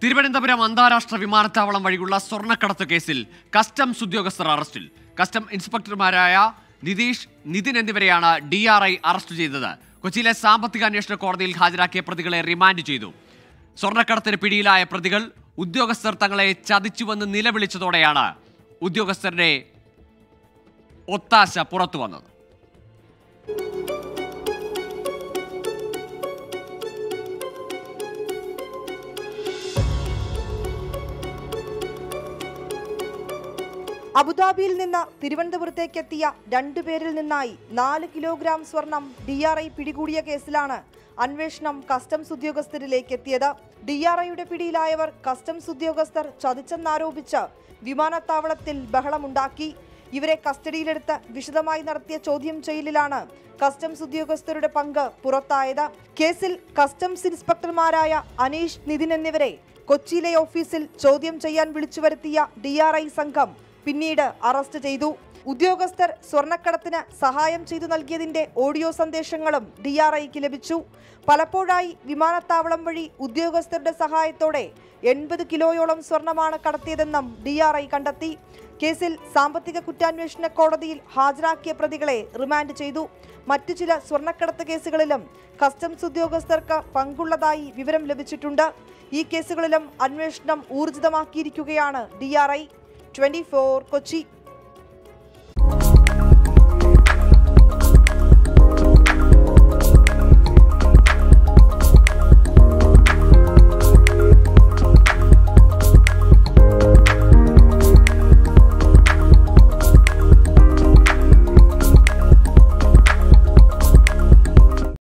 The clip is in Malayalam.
തിരുവനന്തപുരം അന്താരാഷ്ട്ര വിമാനത്താവളം വഴിയുള്ള സ്വർണ്ണക്കടത്ത് കേസിൽ കസ്റ്റംസ് ഉദ്യോഗസ്ഥർ അറസ്റ്റിൽ കസ്റ്റം ഇൻസ്പെക്ടർമാരായ നിതീഷ് നിതിൻ എന്നിവരെയാണ് ഡി ആർ ഐ അറസ്റ്റ് ചെയ്തത് കൊച്ചിയിലെ സാമ്പത്തിക അന്വേഷണ കോടതിയിൽ ഹാജരാക്കിയ പ്രതികളെ റിമാൻഡ് ചെയ്തു സ്വർണ്ണക്കടത്തിന് പിടിയിലായ പ്രതികൾ ഉദ്യോഗസ്ഥർ തങ്ങളെ ചതിച്ചുവെന്ന് നിലവിളിച്ചതോടെയാണ് ഉദ്യോഗസ്ഥരുടെ ഒത്താശ പുറത്തു വന്നത് അബുദാബിയിൽ നിന്ന് തിരുവനന്തപുരത്തേക്ക് എത്തിയ രണ്ടുപേരിൽ നിന്നായി നാല് കിലോഗ്രാം സ്വർണം ഡി ആർ ഐ പിടികൂടിയ കേസിലാണ് അന്വേഷണം കസ്റ്റംസ് ഉദ്യോഗസ്ഥരിലേക്ക് എത്തിയത് ഡി ആർ ഐയുടെ പിടിയിലായവർ കസ്റ്റംസ് ഉദ്യോഗസ്ഥർ ചതിച്ചെന്നാരോപിച്ച് വിമാനത്താവളത്തിൽ ബഹളമുണ്ടാക്കി ഇവരെ കസ്റ്റഡിയിലെടുത്ത് വിശദമായി നടത്തിയ ചോദ്യം ചെയ്യലിലാണ് കസ്റ്റംസ് ഉദ്യോഗസ്ഥരുടെ പങ്ക് പുറത്തായത് കേസിൽ കസ്റ്റംസ് ഇൻസ്പെക്ടർമാരായ അനീഷ് നിതിൻ എന്നിവരെ കൊച്ചിയിലെ ഓഫീസിൽ ചോദ്യം ചെയ്യാൻ വിളിച്ചു വരുത്തിയ ഡി ആർ ഐ സംഘം പിന്നീട് അറസ്റ്റ് ചെയ്തു ഉദ്യോഗസ്ഥർ സ്വർണ്ണക്കടത്തിന് സഹായം ചെയ്തു നൽകിയതിന്റെ ഓഡിയോ സന്ദേശങ്ങളും ഡി ആർ ഐക്ക് ലഭിച്ചു പലപ്പോഴായി വിമാനത്താവളം വഴി ഉദ്യോഗസ്ഥരുടെ സഹായത്തോടെ എൺപത് കിലോയോളം സ്വർണമാണ് കടത്തിയതെന്നും ഡി ആർ ഐ കണ്ടെത്തി കേസിൽ സാമ്പത്തിക കുറ്റാന്വേഷണ കോടതിയിൽ ഹാജരാക്കിയ പ്രതികളെ റിമാൻഡ് ചെയ്തു മറ്റു ചില സ്വർണ്ണക്കടത്ത് കേസുകളിലും കസ്റ്റംസ് ഉദ്യോഗസ്ഥർക്ക് പങ്കുള്ളതായി വിവരം ലഭിച്ചിട്ടുണ്ട് ഈ കേസുകളിലും അന്വേഷണം ഊർജിതമാക്കിയിരിക്കുകയാണ് D R I twenty Kochi